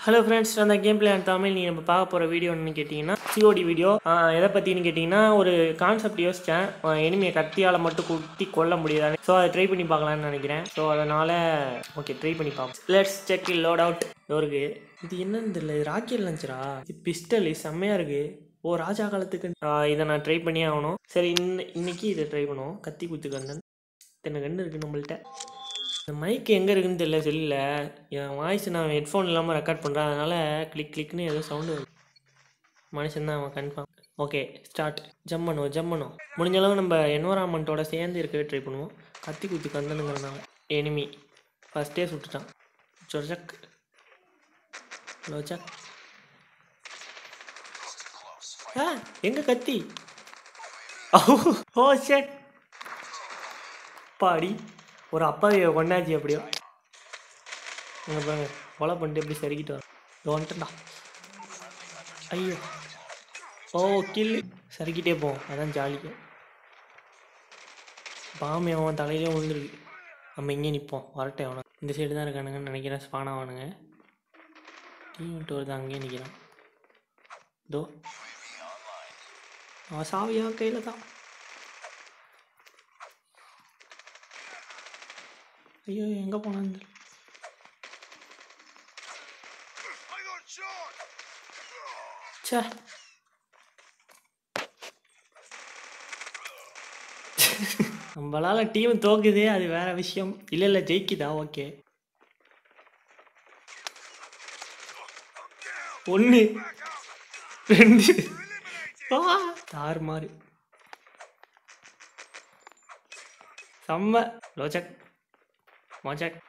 Hello friends அந்த game play Tamil நீங்கள் நம்ம பார்க்க போகிற வீடியோன்னு கேட்டிங்கன்னா சிஓடி வீடியோ எதை பற்றின்னு கேட்டிங்கன்னா ஒரு கான்செப்ட் யோசித்தேன் எனிமையை கத்தியால் மட்டும் குத்தி கொல்ல முடியாது ஸோ அதை ட்ரை பண்ணி பார்க்கலான்னு நினைக்கிறேன் ஸோ அதனால் ஓகே ட்ரை பண்ணி பார்ப்போம் லெட்ஸ் செக் இல் லோட் அவுட் இருக்கு இது என்னன்னு தெரியல இது ராக்கெட் லஞ்சரா இது பிஸ்டல் செம்மையாக இருக்குது ஓ ராஜா காலத்துக்கு ஆ, இதை நான் ட்ரை பண்ணியே ஆகணும் சரி இன்ன இன்னைக்கு இதை ட்ரை பண்ணுவோம் கத்தி குத்து கண்ணன் இத்தனை கன்று இருக்குது நம்மள்ட்ட இந்த மைக் எங்கே இருக்குன்னு தெரியல செல்லில் என் வாய்ஸ் நான் ஹெட்ஃபோன் இல்லாமல் ரெக்கார்ட் பண்ணுறேன் அதனால் கிளிக் கிளிக்னு ஏதோ சவுண்டு வருது மனுஷன் தான் அவன் கன்ஃபார்ம் ஓகே ஸ்டார்ட் ஜம் பண்ணுவோம் ஜம் பண்ணுவோம் முடிஞ்ச அளவு நம்ம என்வரான்மெண்ட்டோட சேர்ந்து இருக்கவே ட்ரை பண்ணுவோம் கத்தி குத்து கந்தனுங்கிறனால எனிமி ஃபஸ்ட்டே சுட்டுட்டான் சொர்ஜக் லோஜக் ஆ எங்க கத்தி ஓ ஷெட் பாடி ஒரு அப்பாவியை கொண்டாச்சு அப்படியோ இங்கே பாருங்க கொலை பண்ணிட்டு எப்படி சரிக்கிட்டு வர வந்துட்டா ஐயோ ஓ கில் சரிக்கிட்டே போவோம் அதான் ஜாலிக்கு பாம்பு அவன் தலையிலே விழுந்துருக்கு நம்ம இங்கே நிற்போம் வரட்டே அவனை இந்த சைடு தான் இருக்கானுங்கன்னு நினைக்கிறேன் ஸ்பான் ஆவானுங்க டீம் விட்டு வருது அங்கேயே நிற்கிறான் இதோ அவன் சாவியா கையில் தான் ஐயோ எங்கே போனான்னு தெரியல. ச்சே நம்மளால டீம் தோக்குது அது வேற விஷயம் இல்லை இல்லை ஜெயிக்குதா ஓகே ஒன்று ரெண்டு ஆ, தாறுமாறு செம்ம லோச்சக் மோச்சக்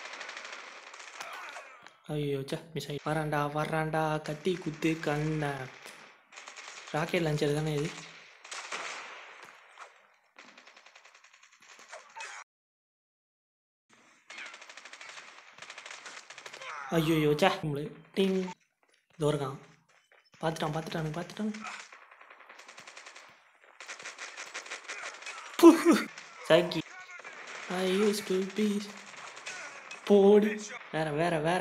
ஐயோ சே மிஸ் ஆகி வரான்டா வர்றான்டா கத்தி குத்து கண்ண ராக்கெட் லான்ச்சர் தானே இது ஐயோ சே உங்களுக்கு டிங் இதோ இருக்கான் பார்த்துட்டான் பார்த்துட்டானு பார்த்துட்டான் Chucky I use to be போடி வேற வேற வேற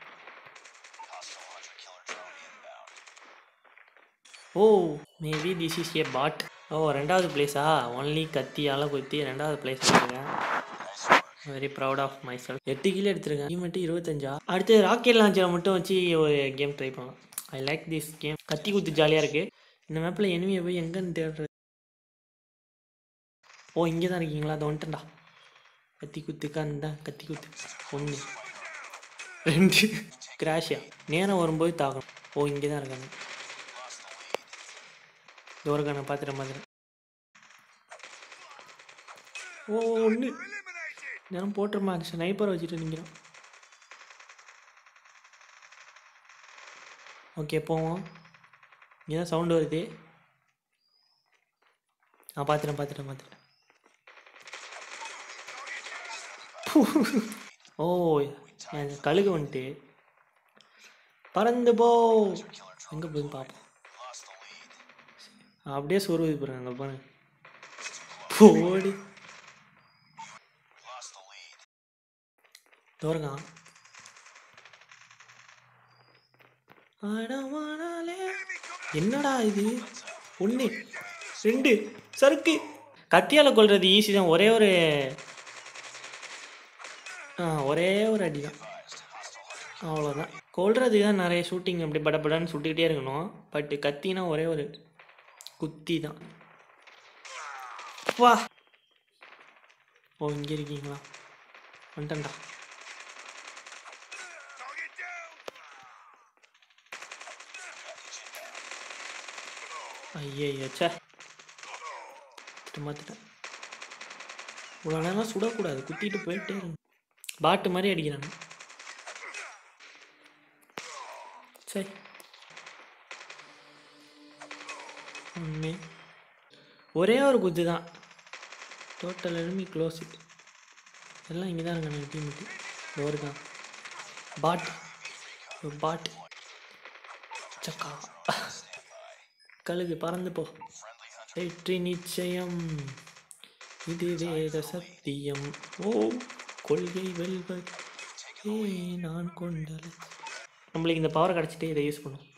oh maybe this is a bot oh ரெண்டாவது பிளேஸா ஒன்லி கத்தியால் குத்தி ரெண்டாவது பிளேஸ் எடுத்துருக்கேன் very proud of myself எட்டு கீழே எடுத்திருக்கேன் நீ மட்டும் இருபத்தஞ்சா அடுத்து ராக்கெட் லான்ச்சரை மட்டும் வச்சு ஒரு கேம் ட்ரை பண்ணலாம் ஐ லைக் திஸ் கேம் கத்தி குத்து ஜாலியாக இருக்குது இந்த மேப்பில் எனிமையை போய் எங்கன்னு தேடுறது ஓ இங்கே தான் இருக்கீங்களா அதை வந்துட்டேன்டா கத்தி குத்து கந்தா கத்தி குத்து ஒன்று ரெண்டு கிராஷியா நேரம் வரும்போது தாக்கணும் ஓ இங்கே தான் இருக்காங்க இதோ இருக்கான பார்த்துட்டேன் பார்த்துட்டேன் ஓ ஒன்று நேரம் போட்டுருமா ஸ்னைப்பர் வச்சுட்டு நிற்கிறோம் ஓகே போவோம் இங்கே தான் சவுண்டு வருது ஆ பார்த்துட்டேன் பார்த்துட்டேன் பார்த்துட்டேன் ஓ என் கழுகு வந்துட்டு பறந்து போ எங்கே போய் பார்ப்போம் அப்படியே சொருவது பாருங்க அங்கே பாருங்க போடி தோருங்க என்னடா இது ஒன்று ரெண்டு சறுக்கு கத்தியால் கொல்றது ஈஸி தான் ஒரே ஒரு ஆ ஒரே ஒரு அடி தான் அவ்வளோதான் கொல்றதுக்கு தான் நிறைய ஷூட்டிங் அப்படி படபடன்னு சுட்டுக்கிட்டே இருக்கணும் பட் கத்தினா ஒரே ஒரு குத்தி தான் வா ஓ இங்கே இருக்கீங்களா வந்துட்டேன்டா ஐயய்யோ ச்சே மாற்றிட்டேன் இவ்வளோ நேரம் சுடக்கூடாது குத்திட்டு போயிட்டே இருங்க பாட்டு மாதிரி அடிக்கிறாங்க சரி ஒன்று ஒரே ஒரு குத்து தான் டோட்டல் எலுமி க்ளோஸ் எல்லாம் இங்கே தான் இருக்காங்க டீமுக்கு ஒரு தான் பாட் பாட் சக்கா கழுகு பறந்து போ வெற்றி நிச்சயம் இது வேத சத்தியம் ஓ கொள்கை வெல்வது ஏ நான் கொண்டல நம்மளுக்கு இந்த பவர் கிடச்சிட்டு இதை யூஸ் பண்ணும்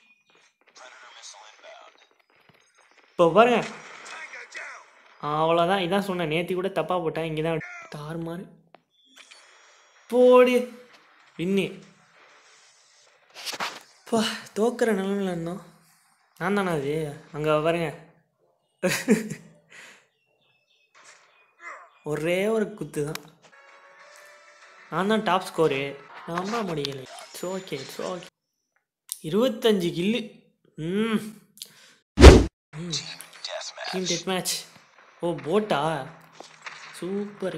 இப்போ பாருங்க அவ்வளோதான் இதான் சொன்னேன் நேத்தி கூட தப்பாக போட்டேன் இங்கே தான் தாறுமாறு போடி வின்னு பா தோக்குற நிலமையில இருந்தோம் நான் தானே அது அங்கே பாருங்க ஒரே ஒரு குத்து தான் நான் தான் டாப் ஸ்கோரு நம்ப முடியல இட்ஸ் ஓகே இட்ஸ் ஓகே இருபத்தஞ்சு கில்லு ம் டீம் டெட் மேட்ச் ஓ போட்டா super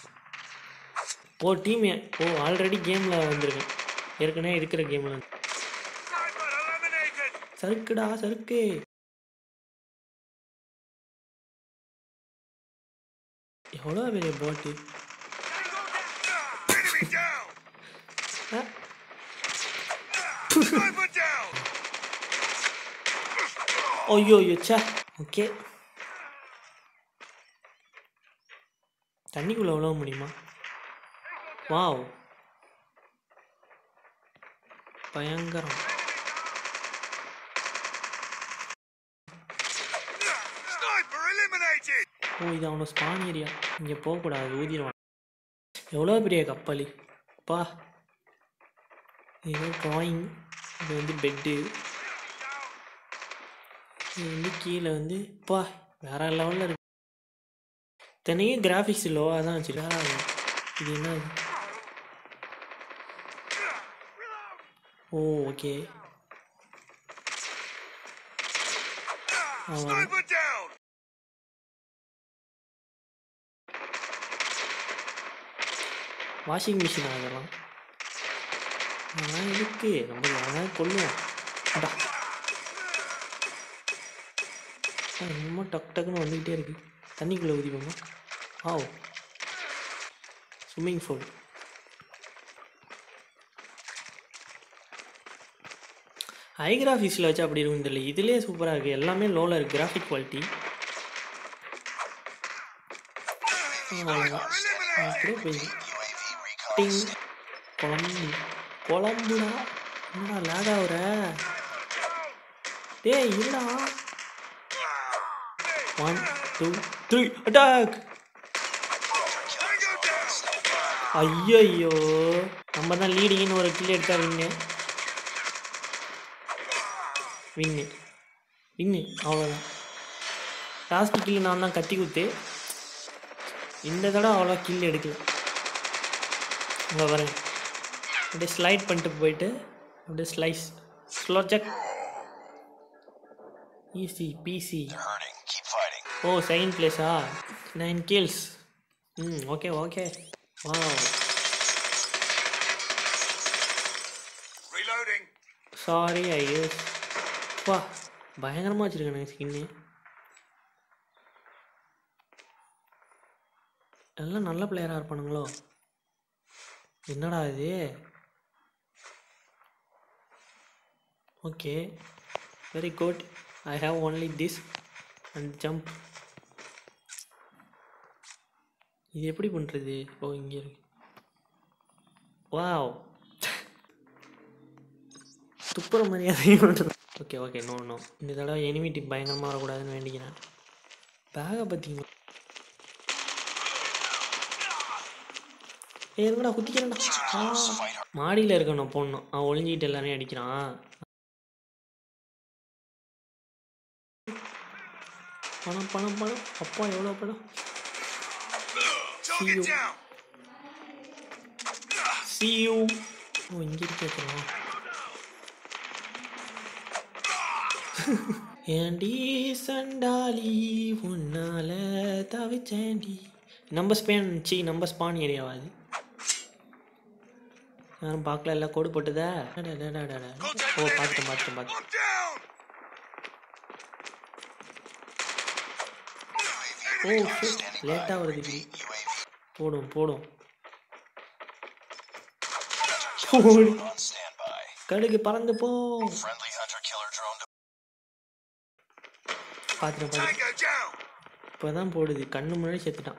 oh team oh already கேமில் வந்திருக்கேன் ஏற்கனவே இருக்கிற கேமில் சறுக்குடா சறுக்கு எவ்வளோ பெரிய போட்டு ஐயோ ஐயோ ச்சே ஓகே தண்ணிக்குள்ளே உழவ முடியுமா வாவ் பயங்கரம் ஓ இது அவனோட ஸ்பான் ஏரியா இங்கே போகக்கூடாது ஊதிடுவான் எவ்வளோ பெரிய கப்பலி பா இது காயின் இது வந்து பெட்டு இது வந்து கீழே வந்து பா வேற லெவலில் இருக்கு இத்தனையும் கிராஃபிக்ஸ் லோவாக தான் வச்சு வேற இது என்ன இது? ஓ ஓகே அவன் வாஷிங் மிஷின் அதெல்லாம் அதெல்லாம் இருக்கு நம்ம அதெல்லாம் கொள்ளுவோம் அடா. ஆ, என்னமோ டக் டக்குன்னு வந்துக்கிட்டே இருக்கு தண்ணிக்குள்ளே ஊதிப்போமா ஆவ் ஸ்விம்மிங் பூல் ஹை கிராஃபிக்ஸில் வச்சு அப்படி இருக்கும் தெரியல இதுலேயே சூப்பராக இருக்குது எல்லாமே லோவில் இருக்குது கிராஃபிக் குவாலிட்டி அவ்வளோதான் அப்படியே போயிடுது டிங் குழம்பு குழம்புடா என்னடா லேட் ஆகுற டேய் இருடா ஒன் டூ த்ரீ அட்டாக் ஐயோ நம்ம தான் லீடிங்னு ஒரு கில் எடுத்தா வின்னு வின்னு வின்னு அவ்வளோதான் லாஸ்ட் கில்லு நான் தான் கத்தி குத்து இந்த தடவை அவ்வளோ கில் எடுக்கல இங்கே பாருங்க அப்படியே ஸ்லைட் பண்ணிட்டு போயிட்டு அப்படியே slice slow check easy peasy oh second பிளேஸா nine kills hmm okay okay வா சாரி ஐயோ வா பயங்கரமாக வச்சுருக்கேன் ஸ்கின்னு எல்லாம் நல்ல பிளேயராக இருப்பானுங்களோ என்னடா இது okay very good I have only this and jump இது எப்படி பண்ணுறது ஓ இங்கே இருக்கு வாவ் துப்புற மரியாதையும் பண்ணுறது ஓகே ஓகே நோ நோ இந்த தடவை எனிமி டீம் பயங்கரமாக வரக்கூடாதுன்னு வேண்டிக்கிறேன் பேகை பார்த்தீங்களா ஏ இருக்கடா குத்திக்கிறேன்டா மாடியில் இருக்கணும் போடணும் அவன் ஒளிஞ்சிக்கிட்டு எல்லாரையும் அடிக்கிறான் பணம் பணம் பணம் அப்பா எவ்வளோ பணம் சியூ சியூ ஓ இங்கே இருக்கேன் ஏண்டி சண்டாலி உன்னால தவிச்சேண்டி நம்ம ஸ்பேன் சி நம்ம ஸ்பான் ஏரியாவா அது யாரும் பார்க்கல எல்லாம் கோடு போட்டுதா அடடடடடட. ஓ பார்த்துட்டேன் பார்த்துட்டேன் பார்த்துட்டேன் ஓ லேட்டாக வருது இப்படி போடும் போடும் போடு. கடுகு பறந்து போ பார்த்துட்டேன் பார்த்துட்டேன் இப்போ தான் போடுது கண்ணு முன்னாடி செத்துட்டான்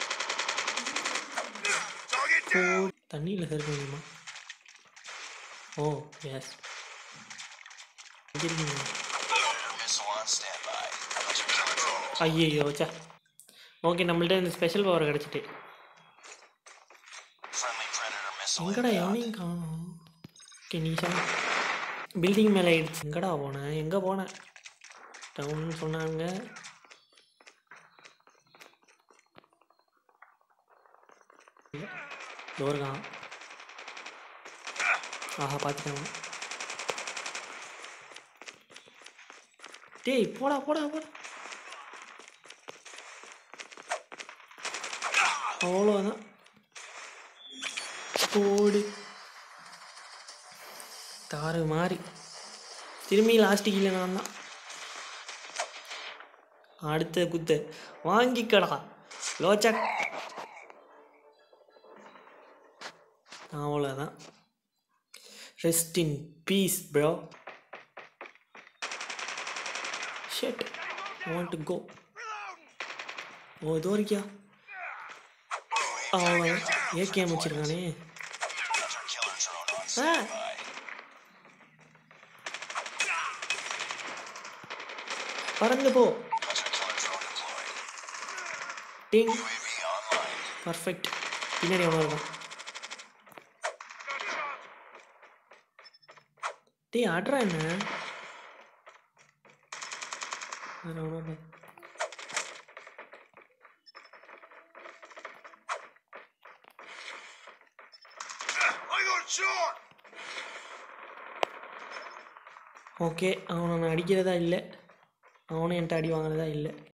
போ தண்ணியில் சேர்க்க முடியுமா ஓ எஸ் இருக்கீங்க Missile on standby. Hunter killer drone. ஐயோ சா ஓகே நம்மள்ட்ட இந்த ஸ்பெஷல் பவர் கிடச்சிட்டு Friendly predator missile. எங்கடா எவனையும் காணும் ஓகே நீஷா பில்டிங் மேலே ஆயிடுச்சு எங்கடா போனேன் எங்கே போனேன் டவுன்னு சொன்னாங்க டோர்கான் ஆஹா பார்த்துக்கணும் டேய் போடா போடா போடா அவ்வளோதான் போடு தாறு மாறி திரும்பி லாஸ்ட் கீழே நான் தான் அடுத்த குத்து வாங்கிக்கடா லோச்சக் அவ்வளோதான் rest in peace bro shed want to go oh இதோ இருக்கியா அவ்வளோதான் ஏகே அமைச்சிருக்கானே Hunter killer drone on ah standby. பறந்து போ Hunter killer drone deployed. Ding UAV online. Perfect பின்னாடி எவ்வளோ இருக்கும் டேய் ஆட்ரா என்ன வேற ஒண்ணும் இல்ல. I got shot. ஓகே அவனை நான் அடிக்கிறதா இல்லை அவனும் என்கிட்ட அடி வாங்குறதா இல்லை